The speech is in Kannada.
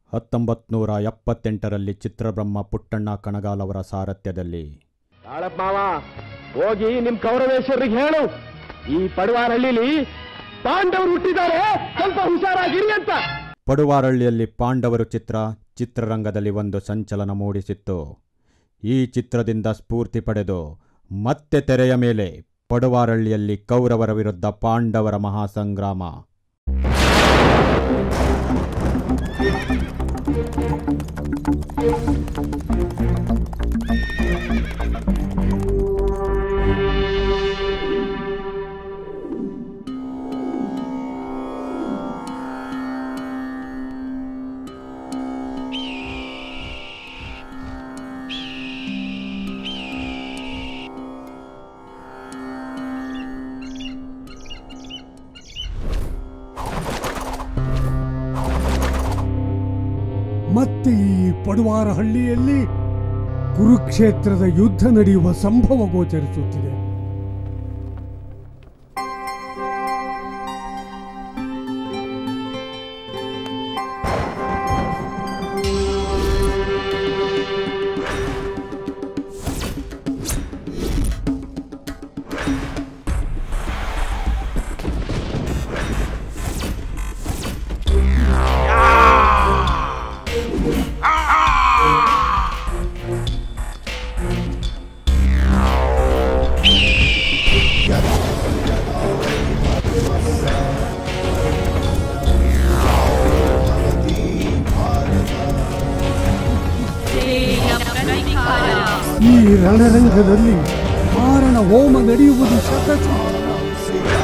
ಹತ್ತೊಂಬತ್ತು ನೂರ ಎಪ್ಪತ್ತೆಂಟರಲ್ಲಿ ಚಿತ್ರಬ್ರಹ್ಮ ಪುಟ್ಟಣ್ಣ ಕಣಗಾಲ್ ಅವರ ಸಾರಥ್ಯದಲ್ಲಿ ತಾಳಪ್ಪ ಮಾವ ಹೋಗಿ ನಿಮ್ ಕೌರವೇಶ್ವರಿಗೆ ಹೇಳು ಈ ಪಡವಾರಹಳ್ಳಿಲಿ ಪಾಂಡವರು ಹುಟ್ಟಿದ್ದಾರೆ ಸ್ವಲ್ಪ ಹುಷಾರಾಗಿರಿ ಅಂತ ಪಡುವಾರಳ್ಳಿಯಲ್ಲಿ ಪಾಂಡವರು ಚಿತ್ರ ಚಿತ್ರರಂಗದಲ್ಲಿ ಒಂದು ಸಂಚಲನ ಮೂಡಿಸಿತ್ತು ಈ ಚಿತ್ರದಿಂದ ಸ್ಫೂರ್ತಿ ಪಡೆದು ಮತ್ತೆ ತೆರೆಯ ಮೇಲೆ ಪಡುವಾರಳ್ಳಿಯಲ್ಲಿ ಕೌರವರ ವಿರುದ್ಧ ಪಾಂಡವರ ಮಹಾಸಂಗ್ರಾಮ ಮತ್ತೆ ಈ ಪಡುವಾರಹಳ್ಳಿಯಲ್ಲಿ ಕುರುಕ್ಷೇತ್ರದ ಯುದ್ಧ ನಡೆಯುವ ಸಂಭವ ಗೋಚರಿಸುತ್ತಿದೆ ಈ ರಣರಂಗದಲ್ಲಿ ಮಾರಣ ಹೋಮ ನಡೆಯುವುದು ಶತಸಿದ್ಧ